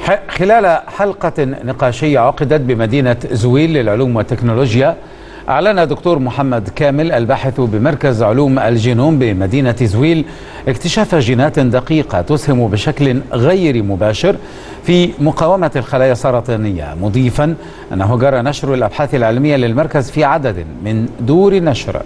خلال حلقة نقاشية عقدت بمدينة زويل للعلوم والتكنولوجيا أعلن دكتور محمد كامل الباحث بمركز علوم الجينوم بمدينة زويل اكتشاف جينات دقيقة تسهم بشكل غير مباشر في مقاومة الخلايا السرطانية مضيفا أنه جرى نشر الأبحاث العلمية للمركز في عدد من دور النشر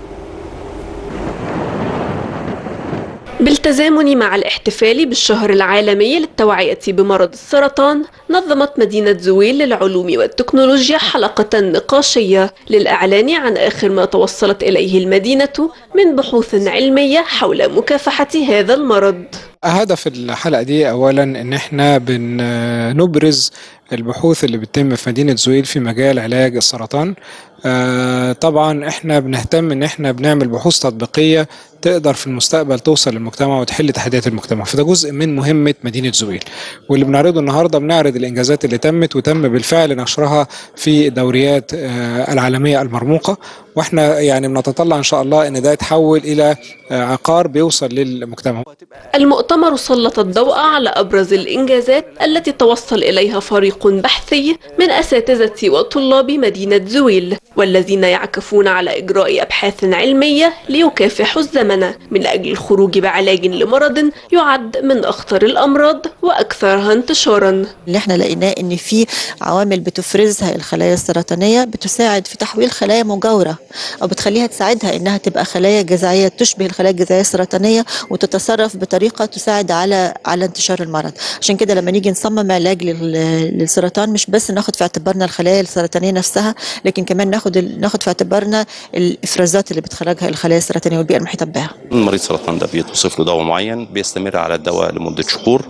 بالتزامن مع الاحتفال بالشهر العالمي للتوعية بمرض السرطان نظمت مدينة زويل للعلوم والتكنولوجيا حلقة نقاشية للإعلان عن آخر ما توصلت إليه المدينة من بحوث علمية حول مكافحة هذا المرض هدف الحلقة دي أولا إن إحنا بنبرز البحوث اللي بتتم في مدينة زويل في مجال علاج السرطان آه طبعا احنا بنهتم ان احنا بنعمل بحوث تطبيقية تقدر في المستقبل توصل للمجتمع وتحل تحديات المجتمع فده جزء من مهمة مدينة زويل واللي بنعرضه النهاردة بنعرض الإنجازات اللي تمت وتم بالفعل نشرها في الدوريات آه العالمية المرموقة واحنا يعني بنتطلع ان شاء الله ان ده يتحول الى عقار بيوصل للمجتمع المؤتمر سلط الضوء على ابرز الانجازات التي توصل اليها فريق بحثي من اساتذه وطلاب مدينه زويل والذين يعكفون على اجراء ابحاث علميه ليكافحوا الزمن من اجل الخروج بعلاج لمرض يعد من اخطر الامراض واكثرها انتشارا اللي احنا لقيناه ان في عوامل بتفرزها الخلايا السرطانيه بتساعد في تحويل خلايا مجاوره او بتخليها تساعدها انها تبقى خلايا جذعيه تشبه الخلايا الجذعيه السرطانيه وتتصرف بطريقه تساعد على على انتشار المرض عشان كده لما نيجي نصمم علاج للسرطان مش بس ناخد في اعتبارنا الخلايا السرطانيه نفسها لكن كمان ناخد ناخد في اعتبارنا الافرازات اللي بتخرجها الخلايا السرطانيه والبيئه المحيطه بها مريض سرطان ده بيتوصف له دواء معين بيستمر على الدواء لمده شهور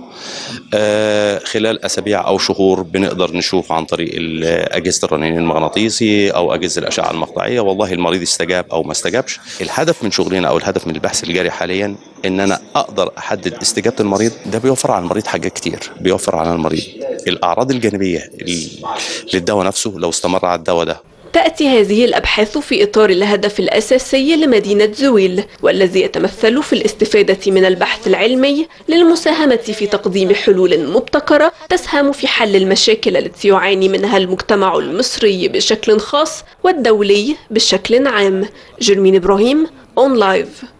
آه خلال اسابيع او شهور بنقدر نشوف عن طريق اجهزه الرنين المغناطيسي او اجهزه الاشعه المقطعيه والله المريض استجاب او ما استجابش الهدف من شغلنا او الهدف من البحث الجاري حاليا ان انا اقدر احدد استجابه المريض ده بيوفر على المريض حاجات كتير بيوفر على المريض الاعراض الجانبيه للدواء نفسه لو استمر على الدواء ده تأتي هذه الأبحاث في إطار الهدف الأساسي لمدينة زويل والذي يتمثل في الاستفادة من البحث العلمي للمساهمة في تقديم حلول مبتكرة تسهم في حل المشاكل التي يعاني منها المجتمع المصري بشكل خاص والدولي بشكل عام جرمين إبراهيم أون لايف